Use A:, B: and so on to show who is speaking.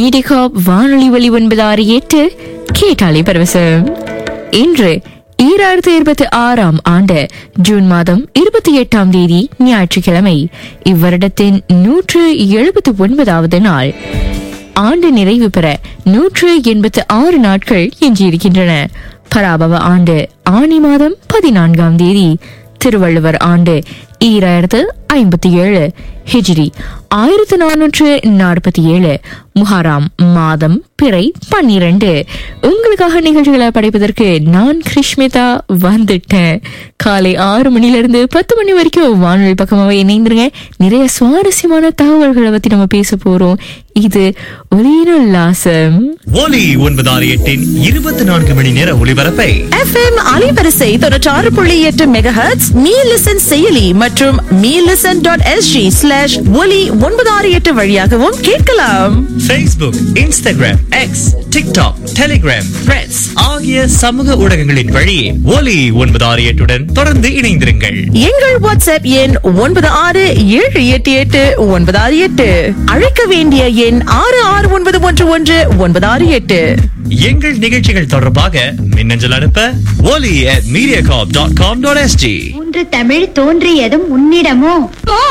A: மீடிகாப் வானொலி ஒலி ஒன்பது ஆறு எட்டு கேட்டாலே பரவசம் இன்று ஈராயிரத்தி இருபத்தி ஆறாம் ஆண்டு ஜூன் மாதம் இருபத்தி எட்டாம் தேதி ஞாயிற்றுக்கிழமை இவ்வருடத்தின் நூற்று எழுபத்தி ஒன்பதாவது நாள் ஆண்டு நிறைவு பெற நூற்று எண்பத்து ஆறு நாட்கள் எஞ்சியிருக்கின்றன பராபவ ஆண்டு ஆனி மாதம் பதினான்காம் தேதி திருவள்ளுவர் ஆண்டு ஈராயிரத்து ஐம்பத்தி ஏழு ஹிஜ்ரி ஆயிரத்து நானூற்று நாற்பத்தி ஏழு முஹாராம் மாதம் பிறை பன்னிரண்டு உங்களுக்காக நிகழ்ச்சிகளை படைப்பதற்கு நான் கிருஷ்மிதா வந்துட்டேன் காலை ஆறு மணில இருந்து பத்து மணி வரைக்கும் வானொலி பக்கமாவே இணைந்துருங்க நிறைய சுவாரஸ்யமான தகவல்களை பத்தி நம்ம பேச போறோம் இது ஒலியுல்லாசம்
B: ஒலி ஒன்பது ஆறு எட்டின் இருபத்தி நான்கு மணி நேர ஒளிபரப்பை
C: எஃப்எம் அலைவரிசை தொண்ணூற்றாறு புள்ளி எட்டு மெகாஹெட்ஸ் மீ லிசன் செயலி மற்றும் me listen dot SG slash ஒலி ஒன்பது ஆறு எட்டு வழியாகவும் கேட்கலாம்
B: Facebook, Instagram, X, TikTok, Telegram, Threads ஆகிய சமூக ஊடகங்களின் வழி ஒலி ஒன்பது ஆறு எட்டுடன் தொடர்ந்து இணைந்திருங்கள்
C: எங்கள் வாட்ஸ்அப் எண் ஒன்பது ஆறு ஏழு எட்டு எட்டு ஒன்பது ஆறு எட்டு அழைக்க வேண்டிய எண் ஆறு ஆறு ஒன்பது ஒன்று ஒன்று ஒன்பது ஆறு எட்டு
B: எங்கள் நிகழ்ச்சிகள் தொடர்பாக மின்னஞ்சல் அனுப்ப ஒலி at mediacorp.com.sg
D: மூன்று தமிழ் தோன்றியதும் உன்னிடமோ